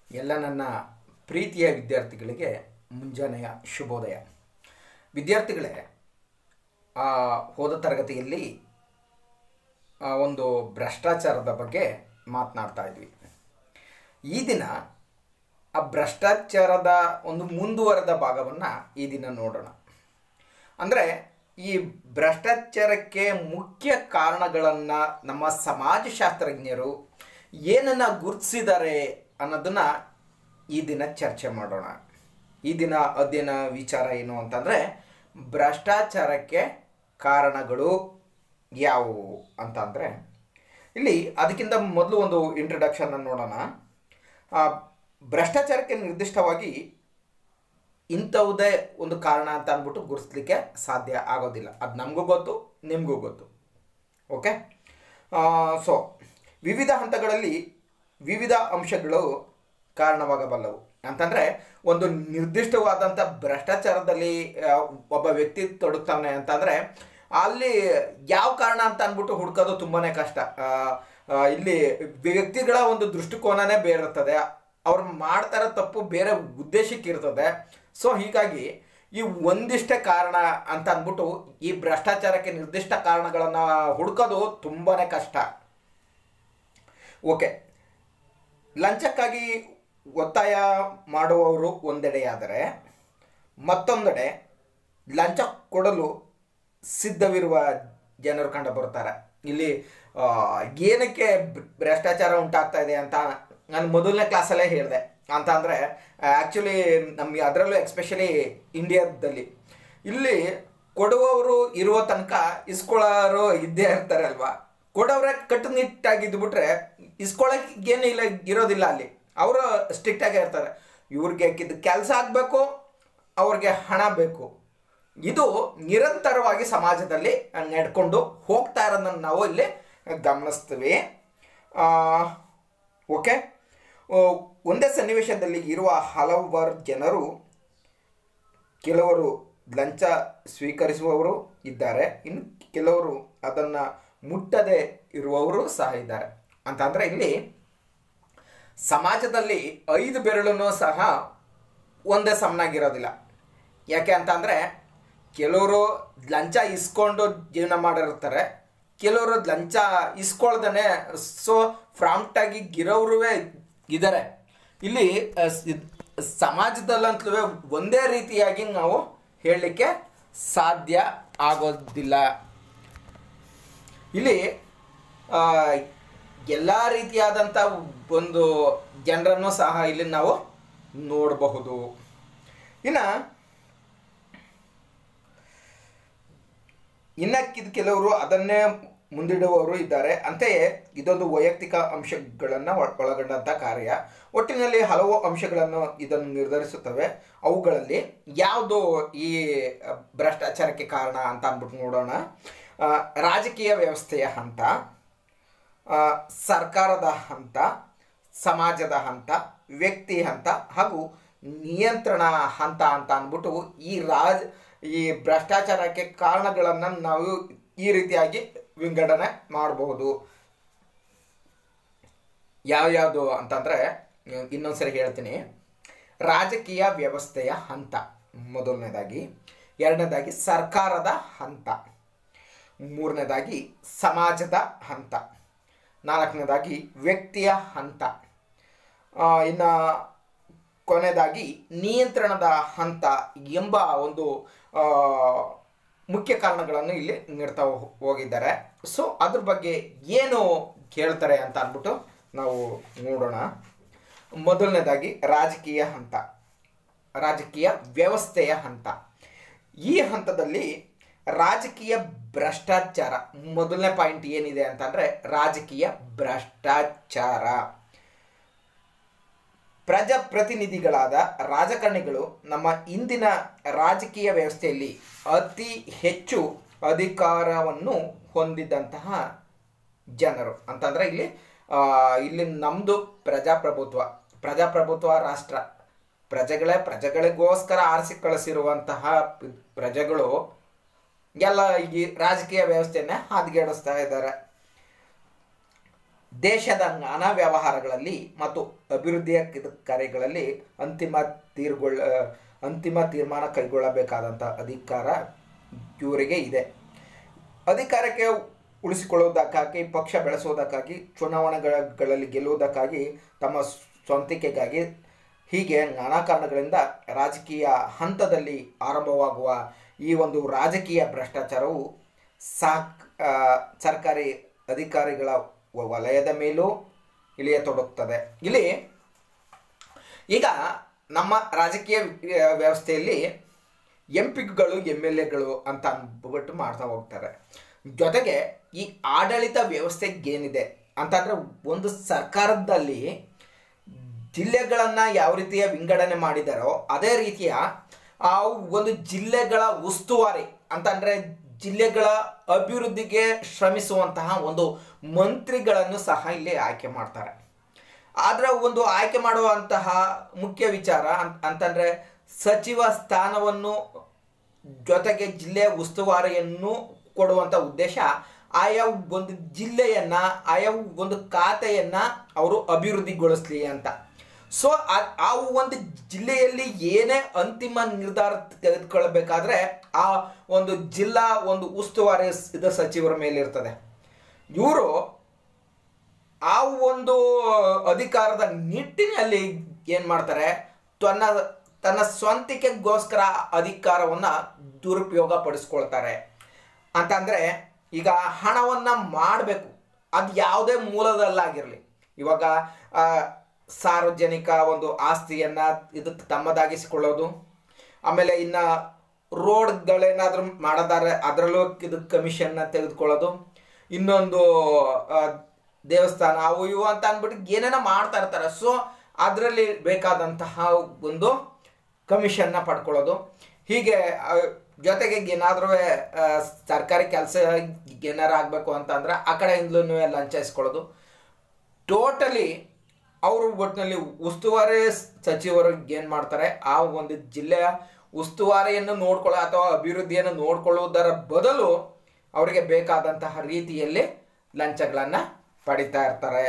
ಎಲ್ಲ ನನ್ನ ಪ್ರೀತಿಯ ವಿದ್ಯಾರ್ಥಿಗಳಿಗೆ ಮುಂಜಾನೆಯ ಶುಭೋದಯ ವಿದ್ಯಾರ್ಥಿಗಳೇ ಆ, ಹೋದ ತರಗತಿಯಲ್ಲಿ ಆ, ಒಂದು ಭ್ರಷ್ಟಾಚಾರದ ಬಗ್ಗೆ ಮಾತನಾಡ್ತಾ ಇದ್ವಿ ಈ ದಿನ ಆ ಭ್ರಷ್ಟಾಚಾರದ ಒಂದು ಮುಂದುವರೆದ ಭಾಗವನ್ನು ಈ ದಿನ ನೋಡೋಣ ಅಂದರೆ ಈ ಭ್ರಷ್ಟಾಚಾರಕ್ಕೆ ಮುಖ್ಯ ಕಾರಣಗಳನ್ನು ನಮ್ಮ ಸಮಾಜಶಾಸ್ತ್ರಜ್ಞರು ಏನನ್ನು ಗುರುತಿಸಿದ್ದಾರೆ ಅನ್ನೋದನ್ನು ಈ ದಿನ ಚರ್ಚೆ ಮಾಡೋಣ ಈ ದಿನ ಅಧ್ಯಯನ ವಿಚಾರ ಏನು ಅಂತಂದರೆ ಭ್ರಷ್ಟಾಚಾರಕ್ಕೆ ಕಾರಣಗಳು ಯಾವುವು ಅಂತ ಅಂದರೆ ಇಲ್ಲಿ ಅದಕ್ಕಿಂತ ಮೊದಲು ಒಂದು ಇಂಟ್ರಡಕ್ಷನ್ ನೋಡೋಣ ಆ, ಭ್ರಷ್ಟಾಚಾರಕ್ಕೆ ನಿರ್ದಿಷ್ಟವಾಗಿ ಇಂಥವುದೇ ಒಂದು ಕಾರಣ ಅಂತ ಅಂದ್ಬಿಟ್ಟು ಗುರುತಿಸ್ಲಿಕ್ಕೆ ಸಾಧ್ಯ ಆಗೋದಿಲ್ಲ ಅದು ನಮಗೂ ಗೊತ್ತು ನಿಮಗೂ ಗೊತ್ತು ಓಕೆ ಸೊ ವಿವಿಧ ಹಂತಗಳಲ್ಲಿ ವಿವಿಧ ಅಂಶಗಳು ಕಾರಣವಾಗಬಲ್ಲವು ಅಂತಂದರೆ ಒಂದು ನಿರ್ದಿಷ್ಟವಾದಂಥ ಭ್ರಷ್ಟಾಚಾರದಲ್ಲಿ ಆ, ಒಬ್ಬ ವ್ಯಕ್ತಿ ತೊಡಗ್ತಾನೆ ಅಂತಂದರೆ ಅಲ್ಲಿ ಯಾವ ಕಾರಣ ಅಂತ ಅಂದ್ಬಿಟ್ಟು ಹುಡ್ಕೋದು ತುಂಬಾ ಕಷ್ಟ ಆ, ಆ, ಇಲ್ಲಿ ವ್ಯಕ್ತಿಗಳ ಒಂದು ದೃಷ್ಟಿಕೋನನೇ ಬೇರೆ ಇರ್ತದೆ ಅವ್ರು ಮಾಡ್ತಾರ ತಪ್ಪು ಬೇರೆ ಉದ್ದೇಶಕ್ಕೆ ಇರ್ತದೆ ಸೊ ಹೀಗಾಗಿ ಈ ಒಂದಿಷ್ಟೇ ಕಾರಣ ಅಂತ ಅಂದ್ಬಿಟ್ಟು ಈ ಭ್ರಷ್ಟಾಚಾರಕ್ಕೆ ನಿರ್ದಿಷ್ಟ ಕಾರಣಗಳನ್ನು ಹುಡುಕೋದು ತುಂಬಾ ಕಷ್ಟ ಓಕೆ ಲಂಚಕ್ಕಾಗಿ ಒತ್ತಾಯ ಮಾಡುವವರು ಒಂದೆಡೆಯಾದರೆ ಮತ್ತೊಂದೆಡೆ ಲಂಚ ಕೊಡಲು ಸಿದ್ಧವಿರುವ ಜನರು ಕಂಡು ಬರ್ತಾರೆ ಇಲ್ಲಿ ಆ, ಏನಕ್ಕೆ ಭ್- ಭ್ರಷ್ಟಾಚಾರ ಉಂಟಾಗ್ತಾ ಇದೆ ಅಂತ ನಾನು ಮೊದಲನೇ ಕ್ಲಾಸಲ್ಲೇ ಹೇಳಿದೆ ಅಂತ ಅಂದರೆ ಆ್ಯಕ್ಚುಲಿ ನಮಗೆ ಅದರಲ್ಲೂ ಎಕ್ಸ್ಪೆಷಲಿ ಇಂಡಿಯಾದಲ್ಲಿ ಇಲ್ಲಿ ಕೊಡುವವರು ಇರುವ ತನಕ ಇಸ್ಕೊಳ್ಳೋರು ಇದ್ದೇ ಇರ್ತಾರೆ ಅಲ್ವಾ ಕೊಡೋವ್ರೆ ಕಟ್ಟುನಿಟ್ಟಾಗಿದ್ದುಬಿಟ್ರೆ ಇಸ್ಕೊಳ್ಳೋಕೆ ಏನು ಇಲ್ಲ ಇರೋದಿಲ್ಲ ಅಲ್ಲಿ ಅವರು ಸ್ಟ್ರಿಕ್ಟಾಗೇ ಇರ್ತಾರೆ ಇವ್ರಿಗೆ ಇದು ಕೆಲಸ ಆಗಬೇಕು ಅವ್ರಿಗೆ ಹಣ ಬೇಕು ಇದು ನಿರಂತರವಾಗಿ ಸಮಾಜದಲ್ಲಿ ನಡ್ಕೊಂಡು ಹೋಗ್ತಾ ಇರೋದನ್ನು ನಾವು ಇಲ್ಲಿ ಗಮನಿಸ್ತೀವಿ ಆ, ಓಕೆ ಓ, ಒಂದೇ ಸನ್ನಿವೇಶದಲ್ಲಿ ಇರುವ ಹಲವಾರು ಜನರು ಕೆಲವರು ಲಂಚ ಸ್ವೀಕರಿಸುವವರು ಇದ್ದಾರೆ ಇನ್ನು ಕೆಲವರು ಅದನ್ನು ಮುಟ್ಟದೆ ಇರುವವರು ಸಹ ಇದ್ದಾರೆ ಅಂತಂದರೆ ಇಲ್ಲಿ ಸಮಾಜದಲ್ಲಿ ಐದು ಬೆರಳನ್ನು ಸಹ ಒಂದೇ ಸಮನಾಗಿರೋದಿಲ್ಲ ಯಾಕೆ ಅಂತಂದರೆ ಕೆಲವರು ಲಂಚ ಇಸ್ಕೊಂಡು ಜೀವನ ಮಾಡಿರ್ತಾರೆ ಕೆಲವರು ಲಂಚ ಇಸ್ಕೊಳ್ದೇ ಸೊ ಫ್ರಾಂಕ್ಟಾಗಿ ಗಿರೋರು ಇದ್ದಾರೆ ಇಲ್ಲಿ ಅ, ಸ್- ಸಮಾಜದಲ್ಲಂತಲೂ ಒಂದೇ ರೀತಿಯಾಗಿ ನಾವು ಹೇಳಲಿಕ್ಕೆ ಸಾಧ್ಯ ಆಗೋದಿಲ್ಲ ಇಲ್ಲಿ ಎಲ್ಲ ರೀತಿಯಾದಂಥ ಒಂದು ಜನರನ್ನು ಸಹ ಇಲ್ಲಿ ನಾವು ನೋಡಬಹುದು ಇನ್ನು ಇನ್ನಕ್ಕಿದ ಕೆಲವರು ಅದನ್ನೇ ಮುಂದಿಡುವವರು ಇದ್ದಾರೆ ಅಂತೆಯೇ ಇದೊಂದು ವೈಯಕ್ತಿಕ ಅಂಶಗಳನ್ನು ಒಳ- ಒಳಗೊಂಡಂಥ ಕಾರ್ಯ ಒಟ್ಟಿನಲ್ಲಿ ಹಲವು ಅಂಶಗಳನ್ನು ಇದನ್ನು ನಿರ್ಧರಿಸುತ್ತವೆ ಅವುಗಳಲ್ಲಿ ಯಾವುದು ಈ ಅ, ಭ್ರಷ್ಟಾಚಾರಕ್ಕೆ ಕಾರಣ ಅಂತ ಅಂದ್ಬಿಟ್ಟು ನೋಡೋಣ ಆ, ರಾಜಕೀಯ ವ್ಯವಸ್ಥೆಯ ಹಂತ ಆ, ಸರ್ಕಾರದ ಹಂತ ಸಮಾಜದ ಹಂತ ವ್ಯಕ್ತಿ ಹಂತ ಹಾಗೂ ನಿಯಂತ್ರಣ ಹಂತ ಅಂತ ಅಂದ್ಬಿಟ್ಟು ಈ ರಾಜ್ ಈ ಭ್ರಷ್ಟಾಚಾರಕ್ಕೆ ಕಾರಣಗಳನ್ನು ನಾವು ಈ ರೀತಿಯಾಗಿ ವಿಂಗಡಣೆ ಮಾಡಬಹುದು ಯಾವ್ಯಾವುದು ಅಂತಂದರೆ ಇನ್ನೊಂದ್ಸರಿ ಹೇಳ್ತೀನಿ ರಾಜಕೀಯ ವ್ಯವಸ್ಥೆಯ ಹಂತ ಮೊದಲನೇದಾಗಿ ಎರಡನೇದಾಗಿ ಸರ್ಕಾರದ ಹಂತ ಮೂರನೇದಾಗಿ ಸಮಾಜದ ಹಂತ ನಾಲ್ಕನೇದಾಗಿ ವ್ಯಕ್ತಿಯ ಹಂತ ಇನ್ನು ಕೊನೆಯದಾಗಿ ನಿಯಂತ್ರಣದ ಹಂತ ಎಂಬ ಒಂದು ಆ, ಮುಖ್ಯ ಕಾರಣಗಳನ್ನು ಇಲ್ಲಿ ನೀಡ್ತಾ ಹೋ- ಹೋಗಿದ್ದಾರೆ ಸೊ ಅದ್ರ ಬಗ್ಗೆ ಏನು ಹೇಳ್ತಾರೆ ಅಂತ ಅಂದ್ಬಿಟ್ಟು ನಾವು ನೋಡೋಣ ಮೊದಲನೇದಾಗಿ ರಾಜಕೀಯ ಹಂತ ರಾಜಕೀಯ ವ್ಯವಸ್ಥೆಯ ಹಂತ ಈ ಹಂತದಲ್ಲಿ ರಾಜಕೀಯ ಭ್ರಷ್ಟಾಚಾರ ಮೊದಲನೇ ಪಾಯಿಂಟ್ ಏನಿದೆ ಅಂತಂದರೆ ರಾಜಕೀಯ ಭ್ರಷ್ಟಾಚಾರ ಪ್ರಜಾಪ್ರತಿನಿಧಿಗಳಾದ ರಾಜಕಾರಣಿಗಳು ನಮ್ಮ ಇಂದಿನ ರಾಜಕೀಯ ವ್ಯವಸ್ಥೆಯಲ್ಲಿ ಅತಿ ಹೆಚ್ಚು ಅಧಿಕಾರವನ್ನು ಹೊಂದಿದಂತಹ ಜನರು ಅಂತಂದರೆ ಇಲ್ಲಿ ಆ, ಇಲ್ಲಿ ನಮ್ಮದು ಪ್ರಜಾಪ್ರಭುತ್ವ ಪ್ರಜಾಪ್ರಭುತ್ವ ರಾಷ್ಟ್ರ ಪ್ರಜೆಗಳೇ ಪ್ರಜೆಗಳಿಗೋಸ್ಕರ ಆರಿಸಿ ಕಳಿಸಿರುವಂತಹ ಪ್ರಜೆಗಳು ಎಲ್ಲ ಈ ರಾಜಕೀಯ ವ್ಯವಸ್ಥೆಯನ್ನೇ ಹಾದಿಗೆಡಿಸ್ತಾ ಇದ್ದಾರೆ ದೇಶದ ನಾನಾ ವ್ಯವಹಾರಗಳಲ್ಲಿ ಮತ್ತು ಅಭಿವೃದ್ಧಿಯ ಕಿದ- ಕಾರ್ಯಗಳಲ್ಲಿ ಅಂತಿಮ ತೀರ್ಗೊಳ್ಳ ಅಂತಿಮ ತೀರ್ಮಾನ ಕೈಗೊಳ್ಳಬೇಕಾದಂಥ ಅಧಿಕಾರ ಇವರಿಗೆ ಇದೆ ಅಧಿಕಾರಕ್ಕೆ ಉಳಿಸಿಕೊಳ್ಳುವುದಕ್ಕಾಗಿ ಪಕ್ಷ ಬೆಳೆಸುವುದಕ್ಕಾಗಿ ಚುನಾವಣೆಗಳಲ್ಲಿ ಗೆಲ್ಲುವುದಕ್ಕಾಗಿ ತಮ್ಮ ಸ್ವಂತಿಕೆಗಾಗಿ ಹೀಗೆ ನಾನಾ ಕಾರಣಗಳಿಂದ ರಾಜಕೀಯ ಹಂತದಲ್ಲಿ ಆರಂಭವಾಗುವ ಈ ಒಂದು ರಾಜಕೀಯ ಭ್ರಷ್ಟಾಚಾರವು ಸಾಕ್ ಆ, ಸರ್ಕಾರಿ ಅಧಿಕಾರಿಗಳ ವ- ವಲಯದ ಮೇಲೂ ಇಳಿಯತೊಡಗುತ್ತದೆ ಇಲ್ಲಿ ಈಗ ನಮ್ಮ ರಾಜಕೀಯ ವ್ಯ- ವ್ಯವಸ್ಥೆಯಲ್ಲಿ ಎಂ ಪಿಗಳು ಎಮ್ ಎಲ್ ಎಗಳು ಅಂತ ಅಂದ್ಬಿಟ್ಟು ಮಾಡ್ತಾ ಹೋಗ್ತಾರೆ ಜೊತೆಗೆ ಈ ಆಡಳಿತ ವ್ಯವಸ್ಥೆಗೇನಿದೆ ಅಂತಂದರೆ ಒಂದು ಸರ್ಕಾರದಲ್ಲಿ ಜಿಲ್ಲೆಗಳನ್ನು ಯಾವ ರೀತಿಯ ವಿಂಗಡಣೆ ಮಾಡಿದಾರೋ ಅದೇ ರೀತಿಯ ಆ ಒಂದು ಜಿಲ್ಲೆಗಳ ಉಸ್ತುವಾರಿ ಅಂತಂದರೆ ಜಿಲ್ಲೆಗಳ ಅಭಿವೃದ್ಧಿಗೆ ಶ್ರಮಿಸುವಂತಹ ಒಂದು ಮಂತ್ರಿಗಳನ್ನು ಸಹ ಇಲ್ಲಿ ಆಯ್ಕೆ ಮಾಡ್ತಾರೆ ಆದರೆ ಒಂದು ಆಯ್ಕೆ ಮಾಡುವಂತಹ ಮುಖ್ಯ ವಿಚಾರ ಅಂತ ಅಂತಂದರೆ ಸಚಿವ ಸ್ಥಾನವನ್ನು ಜೊತೆಗೆ ಜಿಲ್ಲೆಯ ಉಸ್ತುವಾರಿಯನ್ನು ಕೊಡುವಂಥ ಉದ್ದೇಶ ಆಯಾ ಒಂದು ಜಿಲ್ಲೆಯನ್ನ ಆಯಾ ಒಂದು ಖಾತೆಯನ್ನ ಅವರು ಅಭಿವೃದ್ಧಿಗೊಳಿಸ್ಲಿ ಅಂತ ಸೊ ಆ ಒಂದು ಜಿಲ್ಲೆಯಲ್ಲಿ ಏನೇ ಅಂತಿಮ ನಿರ್ಧಾರ ತೆಗೆದುಕೊಳ್ಬೇಕಾದ್ರೆ ಆ ಒಂದು ಜಿಲ್ಲಾ ಒಂದು ಉಸ್ತುವಾರಿ ಸ- ಇದು ಸಚಿವರ ಮೇಲೆ ಇರ್ತದೆ ಇವರು ಆ ಒಂದು ಅಧಿಕಾರದ ನಿಟ್ಟಿನಲ್ಲಿ ಏನು ಮಾಡ್ತಾರೆ ತನ್ನ ತನ್ನ ಸ್ವಂತಿಕೆಗೋಸ್ಕರ ಅಧಿಕಾರವನ್ನು ದುರುಪಯೋಗ ಪಡಿಸ್ಕೊಳ್ತಾರೆ ಅಂತಂದರೆ ಈಗ ಹಣವನ್ನು ಮಾಡಬೇಕು ಅದು ಯಾವುದೇ ಮೂಲದಲ್ಲಾಗಿರಲಿ ಇವಾಗ ಆ, ಸಾರ್ವಜನಿಕ ಒಂದು ಆಸ್ತಿಯನ್ನು ಇದು ತಮ್ಮದಾಗಿಸಿಕೊಳ್ಳೋದು ಆಮೇಲೆ ಇನ್ನು ರೋಡ್ಗಳೇನಾದರೂ ಮಾಡೋದಾದ್ರೆ ಅದರಲ್ಲೂ ಇದು ಕಮಿಷನ್ನ ತೆಗೆದುಕೊಳ್ಳೋದು ಇನ್ನೊಂದು ಆ, ದೇವಸ್ಥಾನ ಅವು ಇವು ಅಂತ ಅಂದ್ಬಿಟ್ಟು ಏನೇನೋ ಮಾಡ್ತಾ ಇರ್ತಾರೆ ಸೊ ಅದರಲ್ಲಿ ಬೇಕಾದಂತಹ ಒಂದು ಕಮಿಷನ್ನ ಪಡ್ಕೊಳ್ಳೋದು ಹೀಗೆ ಆ, ಜೊತೆಗೆ ಏನಾದರೂ ಸರ್ಕಾರಿ ಕೆಲಸ ಏನಾರು ಆಗಬೇಕು ಅಂತ ಅಂದ್ರೆ ಆ ಕಡೆಯಿಂದಲೂ ಲಂಚ ಇಸ್ಕೊಳ್ಳೋದು ಟೋಟಲಿ ಅವರು ಒಟ್ಟಿನಲ್ಲಿ ಉಸ್ತುವಾರಿ ಸಚಿವರು ಏನು ಮಾಡ್ತಾರೆ ಆ ಒಂದು ಜಿಲ್ಲೆಯ ಉಸ್ತುವಾರಿಯನ್ನು ನೋಡ್ಕೊಳ್ಳೋ ಅಥವಾ ಅಭಿವೃದ್ಧಿಯನ್ನು ನೋಡ್ಕೊಳ್ಳುವುದರ ಬದಲು ಅವರಿಗೆ ಬೇಕಾದಂತಹ ರೀತಿಯಲ್ಲಿ ಲಂಚಗಳನ್ನು ಪಡಿತಾ ಇರ್ತಾರೆ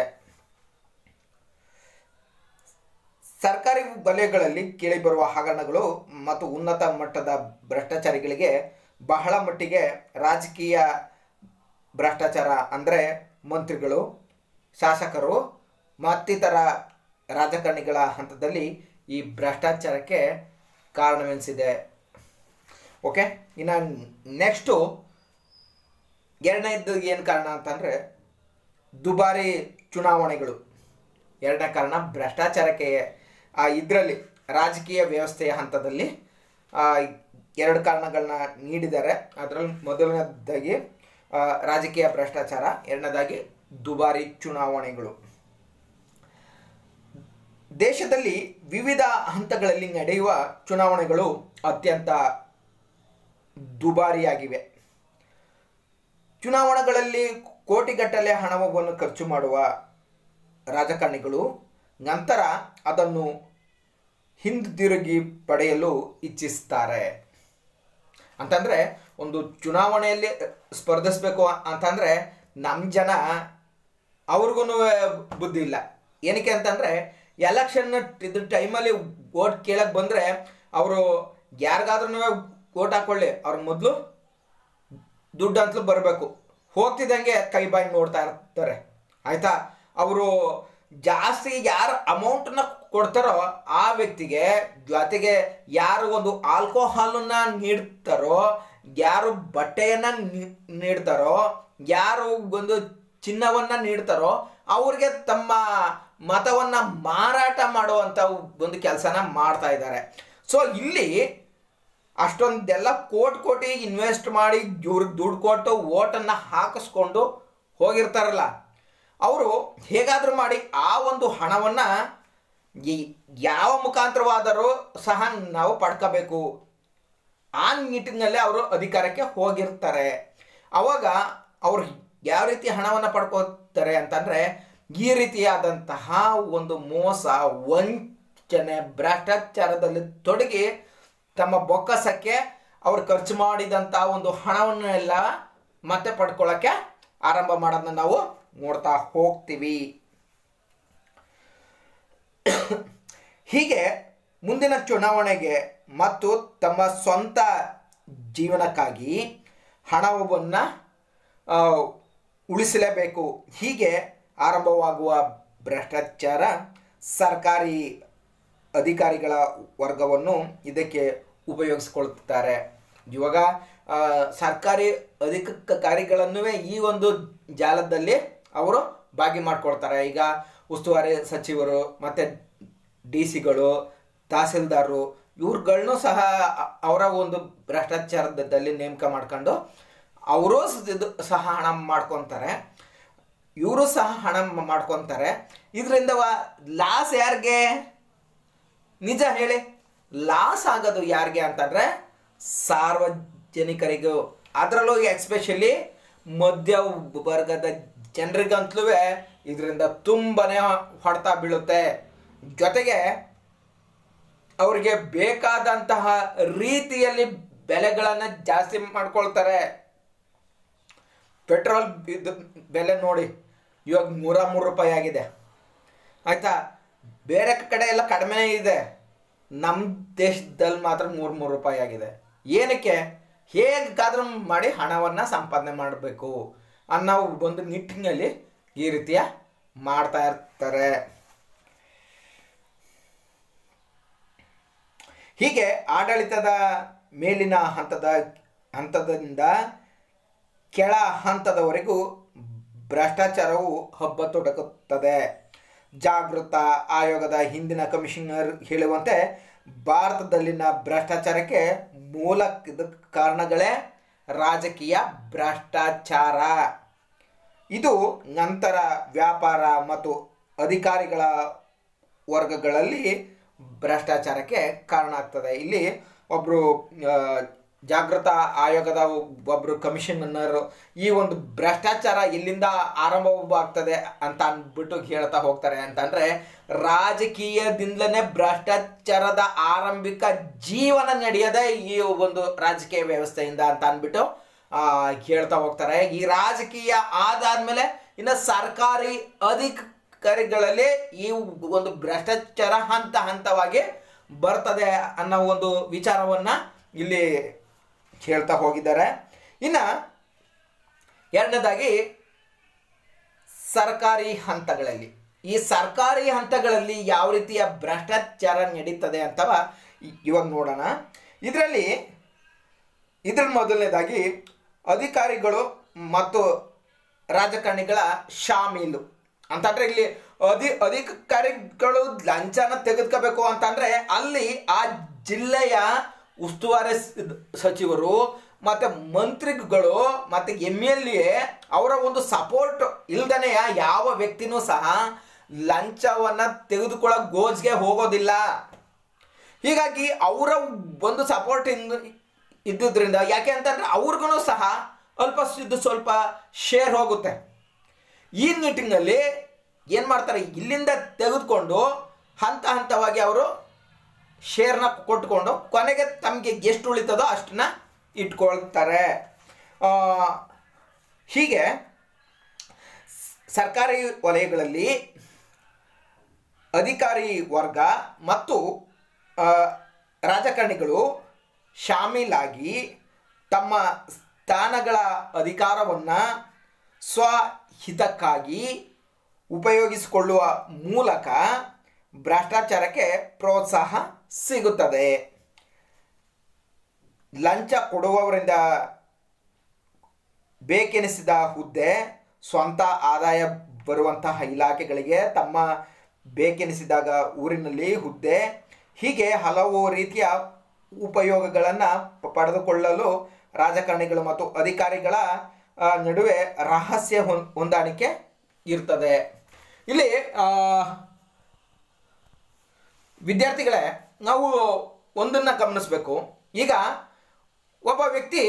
ಸರ್ಕಾರಿ ವಲಯಗಳಲ್ಲಿ ಕೇಳಿಬರುವ ಹಗರಣಗಳು ಮತ್ತು ಉನ್ನತ ಮಟ್ಟದ ಭ್ರಷ್ಟಾಚಾರಿಗಳಿಗೆ ಬಹಳ ಮಟ್ಟಿಗೆ ರಾಜಕೀಯ ಭ್ರಷ್ಟಾಚಾರ ಅಂದರೆ ಮಂತ್ರಿಗಳು ಶಾಸಕರು ಮತ್ತಿತರ ರಾಜಕಾರಣಿಗಳ ಹಂತದಲ್ಲಿ ಈ ಭ್ರಷ್ಟಾಚಾರಕ್ಕೆ ಕಾರಣವೆನಿಸಿದೆ ಓಕೆ ಇನ್ನು ನೆಕ್ಸ್ಟು ಎರಡನೇದು ಏನು ಕಾರಣ ಅಂತಂದರೆ ದುಬಾರಿ ಚುನಾವಣೆಗಳು ಎರಡನೇ ಕಾರಣ ಭ್ರಷ್ಟಾಚಾರಕ್ಕೆ ಆ ಇದರಲ್ಲಿ ರಾಜಕೀಯ ವ್ಯವಸ್ಥೆಯ ಹಂತದಲ್ಲಿ ಆ, ಎರಡು ಕಾರಣಗಳನ್ನ ನೀಡಿದ್ದಾರೆ ಅದರಲ್ಲಿ ಮೊದಲನೇದಾಗಿ ಆ, ರಾಜಕೀಯ ಭ್ರಷ್ಟಾಚಾರ ಎರಡನೇದಾಗಿ ದುಬಾರಿ ಚುನಾವಣೆಗಳು ದೇಶದಲ್ಲಿ ವಿವಿಧ ಹಂತಗಳಲ್ಲಿ ನಡೆಯುವ ಚುನಾವಣೆಗಳು ಅತ್ಯಂತ ದುಬಾರಿಯಾಗಿವೆ ಚುನಾವಣೆಗಳಲ್ಲಿ ಕೋಟಿಗಟ್ಟಲೆ ಹಣವನ್ನು ಖರ್ಚು ಮಾಡುವ ರಾಜಕಾರಣಿಗಳು ನಂತರ ಅದನ್ನು ಹಿಂದಿರುಗಿ ಪಡೆಯಲು ಇಚ್ಛಿಸ್ತಾರೆ ಅಂತಂದರೆ ಒಂದು ಚುನಾವಣೆಯಲ್ಲಿ ಸ್ಪರ್ಧಿಸಬೇಕು ಅಂತಂದರೆ ನಮ್ಮ ಜನ ಅವ್ರಿಗೂ ಬುದ್ಧಿ ಇಲ್ಲ ಏನಕ್ಕೆ ಅಂತಂದರೆ ಎಲೆಕ್ಷನ್ ಇದು ಟೈಮಲ್ಲಿ ಓಟ್ ಕೇಳಕ್ಕೆ ಬಂದರೆ ಅವರು ಯಾರಿಗಾದ್ರೂ ಓಟ್ ಹಾಕೊಳ್ಳಿ ಅವ್ರ ಮೊದಲು ದುಡ್ಡು ಅಂತಲೂ ಬರಬೇಕು ಹೋಗ್ತಿದ್ದಂಗೆ ಕೈ ಬಾಯಿ ನೋಡ್ತಾ ಇರ್ತಾರೆ ಆಯ್ತಾ ಅವರು ಜಾಸ್ತಿ ಯಾರು ಅಮೌಂಟನ್ನ ಕೊಡ್ತಾರೋ ಆ ವ್ಯಕ್ತಿಗೆ ಜೊತೆಗೆ ಯಾರು ಒಂದು ಆಲ್ಕೋಹಾಲನ್ನ ನೀಡ್ತಾರೋ ಯಾರು ಬಟ್ಟೆಯನ್ನ ನೀ- ನೀಡ್ತಾರೋ ಯಾರು ಒಂದು ಚಿನ್ನವನ್ನ ನೀಡ್ತಾರೋ ಅವ್ರಿಗೆ ತಮ್ಮ ಮತವನ್ನ ಮಾರಾಟ ಮಾಡುವಂಥ ಒಂದು ಕೆಲಸನ ಮಾಡ್ತಾ ಇದ್ದಾರೆ ಸೊ ಇಲ್ಲಿ ಅಷ್ಟೊಂದೆಲ್ಲ ಕೋಟಿ ಕೋಟಿ ಇನ್ವೆಸ್ಟ್ ಮಾಡಿ ಇವ್ರಿಗೆ ದುಡ್ಡು ಕೊಟ್ಟು ಓಟನ್ನು ಹಾಕಿಸ್ಕೊಂಡು ಹೋಗಿರ್ತಾರಲ್ಲ ಅವರು ಹೇಗಾದರೂ ಮಾಡಿ ಆ ಒಂದು ಹಣವನ್ನು ಈ ಯಾವ ಮುಖಾಂತರವಾದರೂ ಸಹ ನಾವು ಪಡ್ಕೋಬೇಕು ಆ ನಿಟ್ಟಿನಲ್ಲಿ ಅವರು ಅಧಿಕಾರಕ್ಕೆ ಹೋಗಿರ್ತಾರೆ ಅವಾಗ ಅವರು ಯಾವ ರೀತಿ ಹಣವನ್ನು ಪಡ್ಕೋತಾರೆ ಅಂತಂದರೆ ಈ ರೀತಿಯಾದಂತಹ ಒಂದು ಮೋಸ ವಂಚನೆ ಭ್ರಷ್ಟಾಚಾರದಲ್ಲಿ ತೊಡಗಿ ತಮ್ಮ ಬೊಕ್ಕಸಕ್ಕೆ ಅವ್ರು ಖರ್ಚು ಮಾಡಿದಂಥ ಒಂದು ಹಣವನ್ನೆಲ್ಲ ಮತ್ತೆ ಪಡ್ಕೊಳ್ಳೋಕ್ಕೆ ಆರಂಭ ಮಾಡೋದನ್ನ ನಾವು ನೋಡ್ತಾ ಹೋಗ್ತೀವಿ ಹೀಗೆ ಮುಂದಿನ ಚುನಾವಣೆಗೆ ಮತ್ತು ತಮ್ಮ ಸ್ವಂತ ಜೀವನಕ್ಕಾಗಿ ಹಣವನ್ನು ಉಳಿಸಲೇಬೇಕು ಹೀಗೆ ಆರಂಭವಾಗುವ ಭ್ರಷ್ಟಾಚಾರ ಸರ್ಕಾರಿ ಅಧಿಕಾರಿಗಳ ವರ್ಗವನ್ನು ಇದಕ್ಕೆ ಉಪಯೋಗಿಸ್ಕೊಳ್ತಾರೆ ಇವಾಗ ಆ, ಸರ್ಕಾರಿ ಅಧಿಕಾರಿಗಳನ್ನೂ ಈ ಒಂದು ಜಾಲದಲ್ಲಿ ಅವರು ಭಾಗಿ ಮಾಡ್ಕೊಳ್ತಾರೆ ಈಗ ಉಸ್ತುವಾರಿ ಸಚಿವರು ಮತ್ತು ಡಿ ಸಿಗಳು ತಹಸೀಲ್ದಾರರು ಇವ್ರುಗಳ್ನೂ ಸಹ ಅ- ಅವರ ಒಂದು ಭ್ರಷ್ಟಾಚಾರದಲ್ಲಿ ನೇಮಕ ಮಾಡ್ಕೊಂಡು ಅವರು ಇದು ಸಹ ಹಣ ಮಾಡ್ಕೊತಾರೆ ಇವರು ಸಹ ಹಣ ಮ- ಮಾಡ್ಕೊತಾರೆ ಇದರಿಂದ ಲಾಸ್ ಯಾರಿಗೆ ನಿಜ ಹೇಳಿ ಲಾಸ್ ಆಗೋದು ಯಾರಿಗೆ ಅಂತಂದ್ರೆ ಸಾರ್ವಜನಿಕರಿಗೂ ಅದರಲ್ಲೂ ಎಕ್ಸ್ಪೆಷಲಿ ಮಧ್ಯ ವರ್ಗದ ಜನರಿಗಂತಲೂ ಇದರಿಂದ ತುಂಬಾನೇ ಹೊಡೆತ ಬೀಳುತ್ತೆ ಜೊತೆಗೆ ಅವರಿಗೆ ಬೇಕಾದಂತಹ ರೀತಿಯಲ್ಲಿ ಬೆಲೆಗಳನ್ನು ಜಾಸ್ತಿ ಮಾಡ್ಕೊಳ್ತಾರೆ ಪೆಟ್ರೋಲ್ ಇದು ಬೆಲೆ ನೋಡಿ ಇವಾಗ ನೂರ ಮೂರು ರೂಪಾಯಿ ಆಗಿದೆ ಆಯ್ತಾ ಬೇರೆ ಕಡೆ ಎಲ್ಲ ಕಡಿಮೆ ಇದೆ ನಮ್ಮ ದೇಶದಲ್ಲಿ ಮಾತ್ರ ಮೂರು ಮೂರು ರೂಪಾಯಿ ಆಗಿದೆ ಏನಕ್ಕೆ ಹೇಗಾದ್ರೂ ಮಾಡಿ ಹಣವನ್ನು ಸಂಪಾದನೆ ಮಾಡಬೇಕು ಅನ್ನೋ ಒಂದು ನಿಟ್ಟಿನಲ್ಲಿ ಈ ರೀತಿಯ ಮಾಡ್ತಾ ಇರ್ತಾರೆ ಹೀಗೆ ಆಡಳಿತದ ಮೇಲಿನ ಹಂತದ ಹಂತದಿಂದ ಕೆಳ ಹಂತದವರೆಗೂ ಭ್ರಷ್ಟಾಚಾರವು ಹಬ್ಬ ತೊಡಗುತ್ತದೆ ಜಾಗೃತ ಆಯೋಗದ ಹಿಂದಿನ ಕಮಿಷನರ್ ಹೇಳುವಂತೆ ಭಾರತದಲ್ಲಿನ ಭ್ರಷ್ಟಾಚಾರಕ್ಕೆ ಮೂಲ ಇದು ಕಾರಣಗಳೇ ರಾಜಕೀಯ ಭ್ರಷ್ಟಾಚಾರ ಇದು ನಂತರ ವ್ಯಾಪಾರ ಮತ್ತು ಅಧಿಕಾರಿಗಳ ವರ್ಗಗಳಲ್ಲಿ ಭ್ರಷ್ಟಾಚಾರಕ್ಕೆ ಕಾರಣ ಆಗ್ತದೆ ಇಲ್ಲಿ ಒಬ್ಬರು ಜಾಗೃತ ಆಯೋಗದ ಒಬ್ಬರು ಕಮಿಷನರ್ ಈ ಒಂದು ಭ್ರಷ್ಟಾಚಾರ ಎಲ್ಲಿಂದ ಆರಂಭವಾಗ್ತದೆ ಅಂತ ಅಂದ್ಬಿಟ್ಟು ಹೇಳ್ತಾ ಹೋಗ್ತಾರೆ ಅಂತಂದ್ರೆ ರಾಜಕೀಯದಿಂದಲೇ ಭ್ರಷ್ಟಾಚಾರದ ಆರಂಭಿಕ ಜೀವನ ನಡೆಯದೆ ಈ ಒಂದು ರಾಜಕೀಯ ವ್ಯವಸ್ಥೆಯಿಂದ ಅಂತ ಅಂದ್ಬಿಟ್ಟು ಆ, ಹೇಳ್ತಾ ಹೋಗ್ತಾರೆ ಈ ರಾಜಕೀಯ ಆದಾದ್ಮೇಲೆ ಇನ್ನು ಸರ್ಕಾರಿ ಅಧಿಕಾರಿಗಳಲ್ಲಿ ಈ ಒಂದು ಭ್ರಷ್ಟಾಚಾರ ಹಂತ ಹಂತವಾಗಿ ಬರ್ತದೆ ಅನ್ನೋ ಒಂದು ವಿಚಾರವನ್ನ ಇಲ್ಲಿ ಹೇಳ್ತಾ ಹೋಗಿದ್ದಾರೆ ಇನ್ನ ಎರಡನೇದಾಗಿ ಸರ್ಕಾರಿ ಹಂತಗಳಲ್ಲಿ ಈ ಸರ್ಕಾರಿ ಹಂತಗಳಲ್ಲಿ ಯಾವ ರೀತಿಯ ಭ್ರಷ್ಟಾಚಾರ ನಡೀತದೆ ಅಂತವ ಇ- ಇವಾಗ ನೋಡೋಣ ಇದರಲ್ಲಿ ಇದ್ರ ಮೊದಲನೇದಾಗಿ ಅಧಿಕಾರಿಗಳು ಮತ್ತು ರಾಜಕಾರಣಿಗಳ ಶಾಮೀಲು ಅಂತಂದ್ರೆ ಇಲ್ಲಿ ಅಧಿ ಅಧಿಕಾರಿಗಳು ಲಂಚನ ತೆಗೆದುಕೋಬೇಕು ಅಂತಂದ್ರೆ ಅಲ್ಲಿ ಆ ಜಿಲ್ಲೆಯ ಉಸ್ತುವಾರಿ ಸ- ಸಚಿವರು ಮತ್ತೆ ಮಂತ್ರಿಗಳು ಮತ್ತೆ ಎಮ್ ಎಲ್ ಎ ಅವರ ಒಂದು ಸಪೋರ್ಟ್ ಇಲ್ದನೆಯ ಯಾವ ವ್ಯಕ್ತಿನೂ ಸಹ ಲಂಚವನ್ನ ತೆಗೆದುಕೊಳ್ಳೋ ಗೋಜ್ಗೆ ಹೋಗೋದಿಲ್ಲ ಹೀಗಾಗಿ ಅವರ ಒಂದು ಸಪೋರ್ಟ್ ಇದ್ದುದ್ರಿಂದ ಯಾಕೆ ಅಂತಂದ್ರೆ ಅವ್ರಿಗೂ ಸಹ ಅಲ್ಪ ಇದು ಸ್ವಲ್ಪ ಶೇರ್ ಹೋಗುತ್ತೆ ಈ ನಿಟ್ಟಿನಲ್ಲಿ ಏನು ಮಾಡ್ತಾರೆ ಇಲ್ಲಿಂದ ತೆಗೆದುಕೊಂಡು ಹಂತ ಹಂತವಾಗಿ ಅವರು ಶೇರ್ನ ಕೊಟ್ಕೊಂಡು ಕೊನೆಗೆ ತಮಗೆ ಎಷ್ಟು ಉಳಿತದೋ ಅಷ್ಟನ್ನ ಇಟ್ಕೊಳ್ತಾರೆ ಆ, ಹೀಗೆ ಸ್- ಸರ್ಕಾರಿ ವಲಯಗಳಲ್ಲಿ ಅಧಿಕಾರಿ ವರ್ಗ ಮತ್ತು ಆ, ರಾಜಕಾರಣಿಗಳು ಶಾಮೀಲಾಗಿ ತಮ್ಮ ಸ್ಥಾನಗಳ ಅಧಿಕಾರವನ್ನು ಸ್ವಹಿತಕ್ಕಾಗಿ ಉಪಯೋಗಿಸಿಕೊಳ್ಳುವ ಮೂಲಕ ಭ್ರಷ್ಟಾಚಾರಕ್ಕೆ ಪ್ರೋತ್ಸಾಹ ಸಿಗುತ್ತದೆ ಲಂಚ ಕೊಡುವವರಿಂದ ಬೇಕೆನಿಸಿದ ಹುದ್ದೆ ಸ್ವಂತ ಆದಾಯ ಬರುವಂತಹ ಇಲಾಖೆಗಳಿಗೆ ತಮ್ಮ ಬೇಕೆನಿಸಿದಾಗ ಊರಿನಲ್ಲಿ ಹುದ್ದೆ ಹೀಗೆ ಹಲವು ರೀತಿಯ ಉಪಯೋಗಗಳನ್ನು ಪಡೆದುಕೊಳ್ಳಲು ರಾಜಕಾರಣಿಗಳು ಮತ್ತು ಅಧಿಕಾರಿಗಳ ಆ, ನಡುವೆ ರಹಸ್ಯ ಹೊಂ- ಹೊಂದಾಣಿಕೆ ಇರ್ತದೆ ಇಲ್ಲಿ ಆ, ವಿದ್ಯಾರ್ಥಿಗಳೇ ನಾವು ಒಂದನ್ನು ಗಮನಿಸಬೇಕು ಈಗ ಒಬ್ಬ ವ್ಯಕ್ತಿ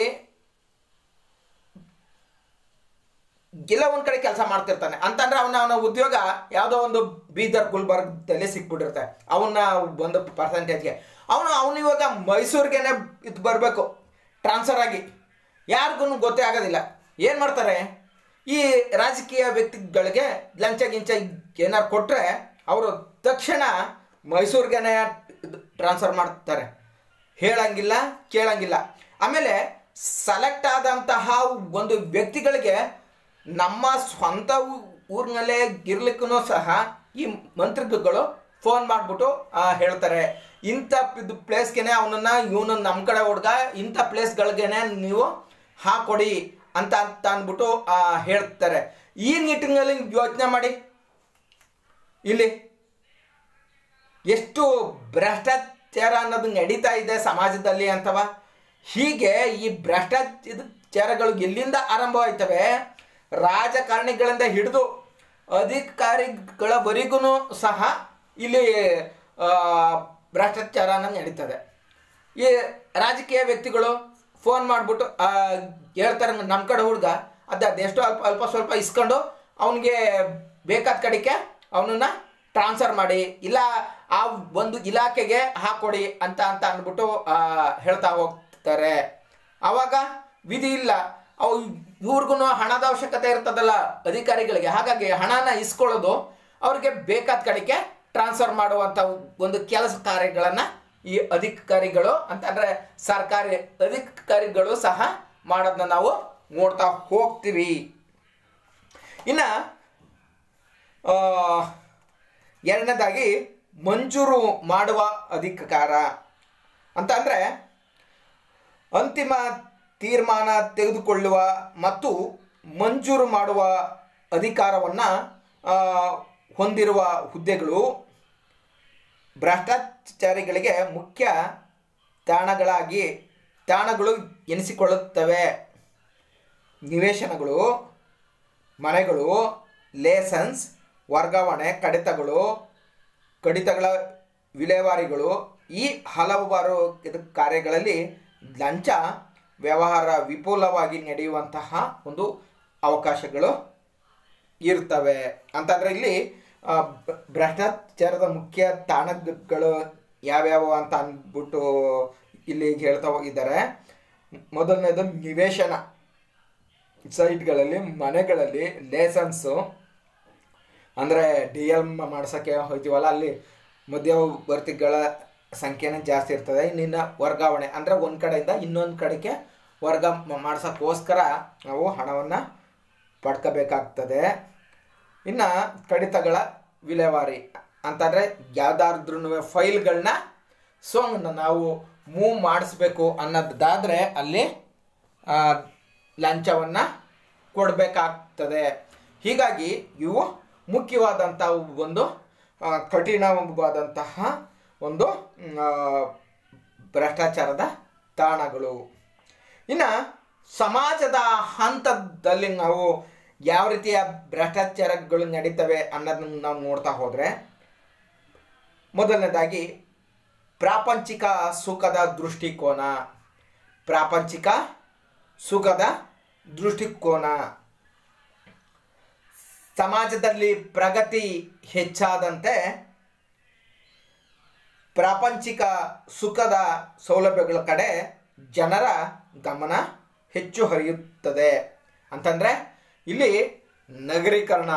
ಎಲ್ಲ ಒಂದ್ ಕಡೆ ಕೆಲಸ ಮಾಡ್ತಿರ್ತಾನೆ ಅಂತಂದ್ರೆ ಅವನ ಅವನ ಉದ್ಯೋಗ ಯಾವುದೋ ಒಂದು ಬೀದರ್ ಗುಲ್ಬರ್ಗದಲ್ಲಿ ಸಿಕ್ಬಿಟ್ಟಿರುತ್ತೆ ಅವನ ಒಂದು ಪರ್ಸೆಂಟೇಜ್ಗೆ ಅವನು ಅವನು ಇವಾಗ ಮೈಸೂರಿಗೆನೆ ಇದು ಬರಬೇಕು ಟ್ರಾನ್ಸ್ಫರ್ ಆಗಿ ಯಾರಿಗೂ ಗೊತ್ತೇ ಆಗೋದಿಲ್ಲ ಏನು ಮಾಡ್ತಾರೆ ಈ ರಾಜಕೀಯ ವ್ಯಕ್ತಿಗಳಿಗೆ ಲಂಚ ಗಿಂಚ ಏನಾರು ಕೊಟ್ಟರೆ ಅವರು ತಕ್ಷಣ ಮೈಸೂರಿಗೆನೆ ಟ್ರಾನ್ಸ್ಫರ್ ಮಾಡ್ತಾರೆ ಹೇಳಂಗಿಲ್ಲ ಕೇಳಂಗಿಲ್ಲ ಆಮೇಲೆ ಸೆಲೆಕ್ಟ್ ಆದಂತಹ ಒಂದು ವ್ಯಕ್ತಿಗಳಿಗೆ ನಮ್ಮ ಸ್ವಂತ ಊ- ಊರಿನಲ್ಲೇ ಇರ್ಲಿಕ್ಕೂ ಸಹ ಈ ಮಂತ್ರಿಗಳು ಫೋನ್ ಮಾಡಿಬಿಟ್ಟು ಹೇಳ್ತಾರೆ ಇಂಥ ಇದು ಪ್ಲೇಸ್ಗೆನೆ ಅವನನ್ನ ಇವನು ನಮ್ಮ ಕಡೆ ಹುಡ್ಗ ಇಂಥ ಪ್ಲೇಸ್ಗಳಿಗೆನೆ ನೀವು ಹಾಕೊಡಿ ಅಂತ ಅಂತ ಅಂದ್ಬಿಟ್ಟು ಆ, ಹೇಳ್ತಾರೆ ಈ ನಿಟ್ಟಿನಲ್ಲಿ ಯೋಚನೆ ಮಾಡಿ ಇಲ್ಲಿ ಎಷ್ಟು ಭ್ರಷ್ಟಾಚಾರ ಅನ್ನೋದು ನಡೀತಾ ಇದೆ ಸಮಾಜದಲ್ಲಿ ಅಂತವ ಹೀಗೆ ಈ ಭ್ರಷ್ಟಾಚಾರಗಳು ಎಲ್ಲಿಂದ ಆರಂಭವಾಯ್ತವೆ ರಾಜಕಾರಣಿಗಳಿಂದ ಹಿಡಿದು ಅಧಿಕಾರಿಗಳವರೆಗೂ ಸಹ ಇಲ್ಲಿ ಆ, ಭ್ರಷ್ಟಾಚಾರ ಅನ್ನೋದು ನಡೀತದೆ ಈ ರಾಜಕೀಯ ವ್ಯಕ್ತಿಗಳು ಫೋನ್ ಮಾಡಿಬಿಟ್ಟು ಹೇಳ್ತಾರೆ ನಮ್ಮ ಕಡೆ ಹುಡುಗ ಅದು ಅದೆಷ್ಟೋ ಅಲ್ಪ ಅಲ್ಪ ಸ್ವಲ್ಪ ಇಸ್ಕೊಂಡು ಅವನಿಗೆ ಬೇಕಾದ ಕಡೆಗೆ ಅವನನ್ನ ಟ್ರಾನ್ಸ್ಫರ್ ಮಾಡಿ ಇಲ್ಲ ಆ ಒಂದು ಇಲಾಖೆಗೆ ಹಾಕೊಡಿ ಅಂತ ಅಂತ ಅಂದ್ಬಿಟ್ಟು ಆ, ಹೇಳ್ತಾ ಹೋಗ್ತಾರೆ ಆವಾಗ ವಿಧಿ ಇಲ್ಲ ಅವು ಇವ್ರಿಗೂ ಹಣದ ಅವಶ್ಯಕತೆ ಇರ್ತದಲ್ಲ ಅಧಿಕಾರಿಗಳಿಗೆ ಹಾಗಾಗಿ ಹಣನ ಇಸ್ಕೊಳ್ಳೋದು ಅವ್ರಿಗೆ ಬೇಕಾದ ಕಡೆಗೆ ಟ್ರಾನ್ಸ್ಫರ್ ಮಾಡುವಂಥ ಒಂದು ಕೆಲಸ ಕಾರ್ಯಗಳನ್ನು ಈ ಅಧಿಕಾರಿಗಳು ಅಂತಂದರೆ ಸರ್ಕಾರಿ ಅಧಿಕಾರಿಗಳು ಸಹ ಮಾಡೋದನ್ನ ನಾವು ನೋಡ್ತಾ ಹೋಗ್ತೀವಿ ಇನ್ನು ಆ, ಎರಡನೇದಾಗಿ ಮಂಜೂರು ಮಾಡುವ ಅಧಿಕಾರ ಅಂತ ಅಂದರೆ ಅಂತಿಮ ತೀರ್ಮಾನ ತೆಗೆದುಕೊಳ್ಳುವ ಮತ್ತು ಮಂಜೂರು ಮಾಡುವ ಅಧಿಕಾರವನ್ನು ಹೊಂದಿರುವ ಹುದ್ದೆಗಳು ಭ್ರಷ್ಟಾಚಾರಿಗಳಿಗೆ ಮುಖ್ಯ ತಾಣಗಳಾಗಿ ತಾಣಗಳು ಎನಿಸಿಕೊಳ್ಳುತ್ತವೆ ನಿವೇಶನಗಳು ಮನೆಗಳು ಲೇಸನ್ಸ್ ವರ್ಗಾವಣೆ ಕಡಿತಗಳು ಕಡಿತಗಳ ವಿಲೇವಾರಿಗಳು ಈ ಹಲವಾರು ಇದು ಕಾರ್ಯಗಳಲ್ಲಿ ಲಂಚ ವ್ಯವಹಾರ ವಿಪುಲವಾಗಿ ನಡೆಯುವಂತಹ ಒಂದು ಅವಕಾಶಗಳು ಇರ್ತವೆ ಅಂತಂದರೆ ಇಲ್ಲಿ ಆ, ಭ್ರ- ಭ್ರಷ್ಟಾಚಾರದ ಮುಖ್ಯ ತಾಣಗಳು ಯಾವ್ಯಾವ ಅಂತ ಅಂದ್ಬಿಟ್ಟು ಇಲ್ಲಿ ಹೇಳ್ತಾ ಹೋಗಿದ್ದಾರೆ ಮೊದಲನೇದು ನಿವೇಶನ ಸೈಟ್ಗಳಲ್ಲಿ ಮನೆಗಳಲ್ಲಿ ಲೇಸನ್ಸು ಅಂದರೆ ಡಿ ಎಲ್ ಮಾಡ್ಸೋಕ್ಕೆ ಹೋಗ್ತೀವಲ್ಲ ಅಲ್ಲಿ ಮಧ್ಯವರ್ತಿಗಳ ಸಂಖ್ಯೆನೇ ಜಾಸ್ತಿ ಇರ್ತದೆ ಇನ್ನಿನ್ನು ವರ್ಗಾವಣೆ ಅಂದರೆ ಒಂದು ಕಡೆಯಿಂದ ಇನ್ನೊಂದು ಕಡೆಗೆ ವರ್ಗ ಮಾಡ್ಸೋಕ್ಕೋಸ್ಕರ ನಾವು ಹಣವನ್ನು ಪಡ್ಕೋಬೇಕಾಗ್ತದೆ ಇನ್ನು ಕಡಿತಗಳ ವಿಲೇವಾರಿ ಅಂತಂದರೆ ಯಾವುದಾದ್ರೂ ಫೈಲ್ಗಳನ್ನ ಸೊ ನಾವು ಮೂವ್ ಮಾಡಿಸ್ಬೇಕು ಅನ್ನೋದಾದರೆ ಅಲ್ಲಿ ಆ, ಲಂಚವನ್ನು ಕೊಡಬೇಕಾಗ್ತದೆ ಹೀಗಾಗಿ ಇವು ಮುಖ್ಯವಾದಂಥ ಒಂದು ಆ, ಕಠಿಣವಾದಂತಹ ಒಂದು ಮ್, ಆ, ಭ್ರಷ್ಟಾಚಾರದ ತಾಣಗಳು ಇನ್ನು ಸಮಾಜದ ಹಂತದಲ್ಲಿ ನಾವು ಯಾವ ರೀತಿಯ ಭ್ರಷ್ಟಾಚಾರಗಳು ನಡೀತವೆ ಅನ್ನೋದನ್ನ ನಾವು ನೋಡ್ತಾ ಹೋದರೆ ಮೊದಲನೇದಾಗಿ ಪ್ರಾಪಂಚಿಕ ಸುಖದ ದೃಷ್ಟಿಕೋನ ಪ್ರಾಪಂಚಿಕ ಸುಖದ ದೃಷ್ಟಿಕೋನ ಸಮಾಜದಲ್ಲಿ ಪ್ರಗತಿ ಹೆಚ್ಚಾದಂತೆ ಪ್ರಾಪಂಚಿಕ ಸುಖದ ಸೌಲಭ್ಯಗಳ ಕಡೆ ಜನರ ಗಮನ ಹೆಚ್ಚು ಹರಿಯುತ್ತದೆ ಅಂತಂದರೆ ಇಲ್ಲಿ ನಗರೀಕರಣ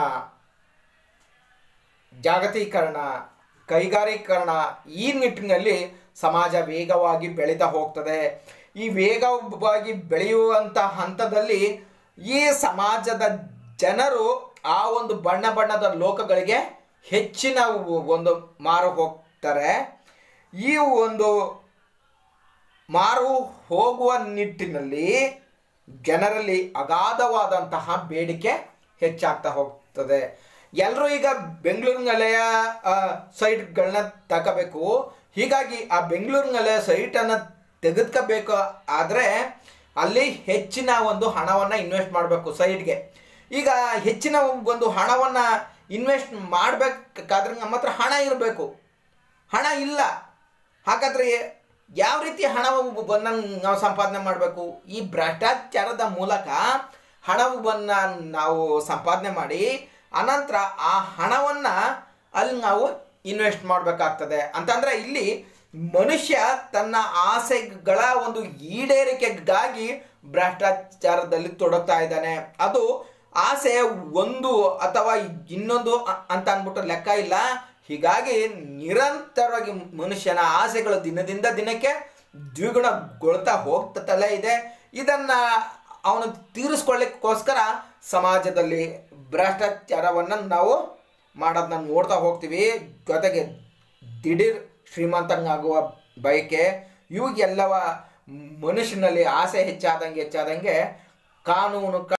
ಜಾಗತೀಕರಣ ಕೈಗಾರೀಕರಣ ಈ ನಿಟ್ಟಿನಲ್ಲಿ ಸಮಾಜ ವೇಗವಾಗಿ ಬೆಳೀತಾ ಹೋಗ್ತದೆ ಈ ವೇಗವಾಗಿ ಬೆಳೆಯುವಂಥ ಹಂತದಲ್ಲಿ ಈ ಸಮಾಜದ ಜನರು ಆ ಒಂದು ಬಣ್ಣ ಬಣ್ಣದ ಲೋಕಗಳಿಗೆ ಹೆಚ್ಚಿನ ಒಂದು ಮಾರು ಹೋಗ್ತಾರೆ ಈ ಒಂದು ಮಾರು ಹೋಗುವ ನಿಟ್ಟಿನಲ್ಲಿ ಜನರಲ್ಲಿ ಅಗಾಧವಾದಂತಹ ಬೇಡಿಕೆ ಹೆಚ್ಚಾಗ್ತಾ ಹೋಗ್ತದೆ ಎಲ್ಲರೂ ಈಗ ಬೆಂಗಳೂರಿನಲ್ಲೇ ಸೈಟ್ಗಳನ್ನ ತಗೋಬೇಕು ಹೀಗಾಗಿ ಆ ಬೆಂಗಳೂರಿನಲ್ಲೇ ಸೈಟನ್ನು ತೆಗೆದುಕೋಬೇಕು ಆದರೆ ಅಲ್ಲಿ ಹೆಚ್ಚಿನ ಒಂದು ಹಣವನ್ನು ಇನ್ವೆಸ್ಟ್ ಮಾಡಬೇಕು ಸೈಟ್ಗೆ ಈಗ ಹೆಚ್ಚಿನ ಒಂದು ಹಣವನ್ನು ಇನ್ವೆಸ್ಟ್ ಮಾಡಬೇಕಾದ್ರೆ ನಮ್ಮ ಹತ್ರ ಹಣ ಇರಬೇಕು ಹಣ ಇಲ್ಲ ಹಾಗಾದರೆ ಯಾವ ರೀತಿ ಹಣವನ್ನು ನಾವು ಸಂಪಾದನೆ ಮಾಡಬೇಕು ಈ ಭ್ರಷ್ಟಾಚಾರದ ಮೂಲಕ ಹಣವನ್ನು ನಾವು ಸಂಪಾದನೆ ಮಾಡಿ ಅನಂತರ ಆ ಹಣವನ್ನು ಅಲ್ಲಿ ನಾವು ಇನ್ವೆಸ್ಟ್ ಮಾಡಬೇಕಾಗ್ತದೆ ಅಂತಂದರೆ ಇಲ್ಲಿ ಮನುಷ್ಯ ತನ್ನ ಆಸೆಗಳ ಒಂದು ಈಡೇರಿಕೆಗಾಗಿ ಭ್ರಷ್ಟಾಚಾರದಲ್ಲಿ ತೊಡಗ್ತಾ ಇದ್ದಾನೆ ಅದು ಆಸೆ ಒಂದು ಅಥವಾ ಇನ್ನೊಂದು ಅ- ಅಂತ ಅಂದ್ಬಿಟ್ಟು ಲೆಕ್ಕ ಇಲ್ಲ ಹೀಗಾಗಿ ನಿರಂತರವಾಗಿ ಮನುಷ್ಯನ ಆಸೆಗಳು ದಿನದಿಂದ ದಿನಕ್ಕೆ ದ್ವಿಗುಣಗೊಳ್ತಾ ಹೋಗ್ತಲೇ ಇದೆ ಇದನ್ನ ಅವನು ತೀರಿಸ್ಕೊಳ್ಳಿಕ್ಕೋಸ್ಕರ ಸಮಾಜದಲ್ಲಿ ಭ್ರಷ್ಟಾಚಾರವನ್ನು ನಾವು ಮಾಡೋದನ್ನ ನೋಡ್ತಾ ಹೋಗ್ತೀವಿ ಜೊತೆಗೆ ದಿಢೀರ್ ಶ್ರೀಮಂತನಾಗುವ ಬಯಕೆ ಇವಾಗೆಲ್ಲವ ಮನುಷ್ಯನಲ್ಲಿ ಆಸೆ ಹೆಚ್ಚಾದಂಗೆ ಹೆಚ್ಚಾದಂಗೆ ಕಾನೂನು